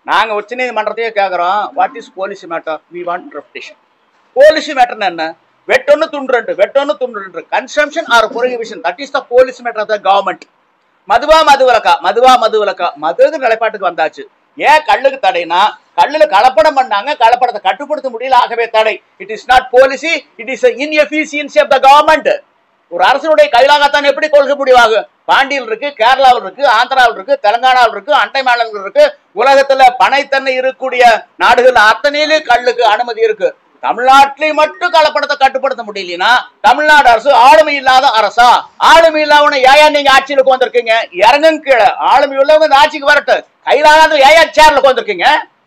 நாங்க உச்ச நீதிமன்றத்தையே கேக்குறோம் what is police matter we want reputation police மேட்டர்னா என்ன வெட்டொன்னு துண்டு ரெண்டு வெட்டொன்னு துண்டு ரெண்டு consumption or prohibition that is the police matter the government மதுவா மது விலக்கா மதுவா மது விலக்கா மது நிலைப்பாட்டுக்கு வந்தாச்சு ஏன் கல்லுக்கு தடைனா கல்லுல கலப்படம் பண்ணாங்க கலப்படத்தை கட்டுப்படுத்த முடியல ஆகவே தடை it is not policy it is inefficiency of the government ஒரு அரசனுடைய கையிலாகத்தான் எப்படி கொள்கை முடிவாகும் பாண்டியில் இருக்கு கேரளாவில் இருக்கு ஆந்திராவில் இருக்கு தெலங்கானாவில் இருக்கு அண்டை மாநிலங்கள் இருக்கு உலகத்துல பனைத்தன்னை இருக்கக்கூடிய நாடுகள் அத்தனையிலும் கல்லுக்கு அனுமதி இருக்கு தமிழ்நாட்டிலேயும் மட்டும் கலப்படத்தை கட்டுப்படுத்த முடியலனா தமிழ்நாடு அரசு ஆளுமை இல்லாத அரசா ஆளுமை இல்லாதவன ஏயா நீங்க ஆட்சியில உட்காந்துருக்கீங்க இறங்குங்க கீழே ஆளுமை உள்ளவங்க இந்த ஆட்சிக்கு வரட்டும் கையிலாத ஏயா சேர்ல உட்காந்துருக்கீங்க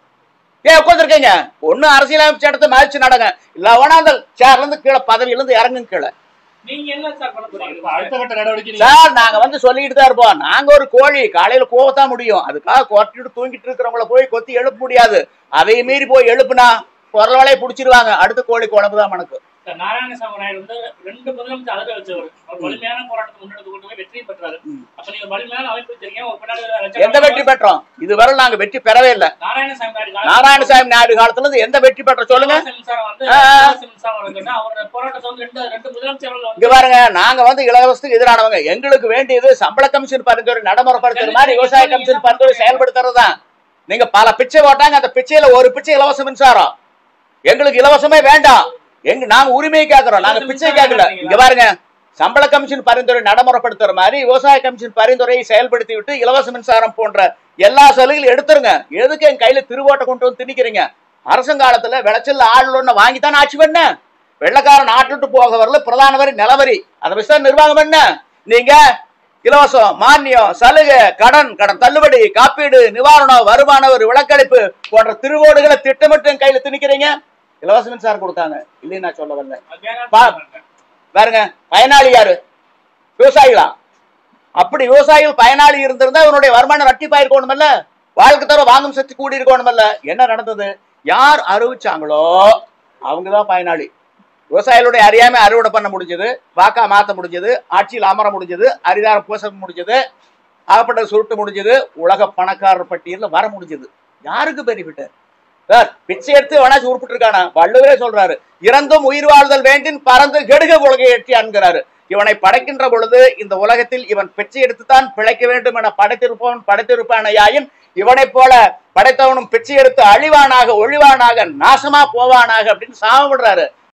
ஏன் உட்காந்துருக்கீங்க ஒண்ணு அரசியலமைச்சு இடத்த மதிச்சு நடங்க இல்ல வேணா அந்த சேர்ல இருந்து கீழே பதவியில இருந்து இறங்குங்க கீழே நீங்க என்ன சார் பண்ண இப்ப போறீங்க அடுத்த கட்ட நடவடிக்கை நீங்க- சார் நாங்க வந்து சொல்லிட்டு தான் இருப்போம் நாங்க ஒரு கோழி காலையில கோவத்தான் முடியும் அதுக்காக கொட்டிட்டு தூங்கிட்டு இருக்கிறவங்கள போய் கொத்தி எழுப்ப முடியாது அதை மீறி போய் எழுப்புனா பொருள் வலையை பிடிச்சிருவாங்க அடுத்த கோழி குழம்பு தான் மணக்கு சார் நாராயணசாமி நாயுடு வந்து ரெண்டு முதலமைச்சர் அழக வச்சவர் அவர் வலிமையான போராட்டத்தை முன்னெடுத்து கொண்டு போய் வெற்றி பெற்றாரு ம். அப்ப நீங்க வலிமையான அமைப்பு வச்சிருக்கீங்க ஒரு பின்னாடி எந்த வெற்றி பெற்றோம் இதுவரை நாங்க வெற்றி பெறவே இல்லை நாராயணசாமி நாயுடு காலத்துல நாராயணசாமி நாயுடு காலத்துல இருந்து எந்த வெற்றி பெற்ற சொல்லுங்க இலவச மின்சாரம் வந்து ஆ. இலவச மின்சாரம் வழங்குன்னா அவரோட போராட்டத்தை வந்து ரெண்டு ரெண்டு முதலமைச்சர்கள் இங்க வந்து பாருங்க நாங்க வந்து இலவசத்துக்கு எதிரானவங்க எங்களுக்கு வேண்டியது சம்பள கமிஷன் பரிந்துரை நடைமுறைப்படுத்துற மாதிரி விவசாய கமிஷன் பரிந்துரை செயல்படுத்துறது தான் நீங்க பல பிச்சை போட்டாங்க அந்த பிச்சையில ஒரு பிச்சை இலவச மின்சாரம் எங்களுக்கு இலவசமே வேண்டாம் எங்க நாங்க உரிமையை கேக்குறோம் நாங்க பிச்சை கேட்கல இங்க பாருங்க சம்பள கமிஷன் பரிந்துரை நடைமுறைப்படுத்துற மாதிரி விவசாய கமிஷன் பரிந்துரையை செயல்படுத்தி விட்டு இலவச மின்சாரம் போன்ற எல்லா சலுகைகளும் எடுத்துருங்க எதுக்கு என் கையில திருவோட்டை கொண்டு வந்து திணிக்கிறீங்க அரசங்காலத்துல விளைச்சல் ஆள் ஒண்ணு வாங்கித்தான் ஆட்சி பண்ண வெள்ளக்காரன் நாட்டுட்டு போக வரல பிரதான வரி நிலவரி அதை வச்சு தான் நிர்வாகம் பண்ண நீங்க இலவசம் மானியம் சலுகை கடன் கடன் தள்ளுபடி காப்பீடு நிவாரணம் வருமான வரி விலக்களிப்பு போன்ற திருவோடுகளை திட்டமிட்டு என் கையில திணிக்கிறீங்க இலவச மின்சாரம் கொடுத்தாங்க இல்லைன்னு நான் சொல்ல வரல பா- பாருங்க பயனாளி யாரு விவசாயிகளா அப்படி விவசாயிகள் பயனாளி இருந்திருந்தா இவனுடைய வருமானம் ரட்டிப்பாயிருக்கணுமல்ல வாழ்க்கை தர வாங்கும் சக்தி கூடி இருக்கணுமல்ல என்ன நடந்தது யார் அறிவிச்சாங்களோ அவங்கதான் பயனாளி விவசாயிகளுடைய அறியாமை அறுவடை பண்ண முடிஞ்சது வாக்கா மாத்த முடிஞ்சது ஆட்சியில் அமர முடிஞ்சது அரிதாரம் பூச முடிஞ்சது ஆகப்பட்ட சுருட்டு முடிஞ்சது உலக பணக்காரர் பட்டியலில் வர முடிஞ்சது யாருக்கு பெனிஃபிட் சார் பிச்சை எடுத்து வேணாச்சும் உருப்பிட்டு இருக்கானா வள்ளுவரே சொல்றாரு இறந்தும் உயிர் வாழ்தல் வேண்டின் பறந்து கெடுக உலகை எட்டி அன்கிறாரு இவனை படைக்கின்ற பொழுது இந்த உலகத்தில் இவன் பிச்சை எடுத்துத்தான் பிழைக்க வேண்டும் என படைத்திருப்பவன் படைத்திருப்பானையாயின் இவனைப் போல படைத்தவனும் பிச்சை எடுத்து அழிவானாக ஒழிவானாக நாசமா போவானாக அப்படின்னு சாபம் விடுறாரு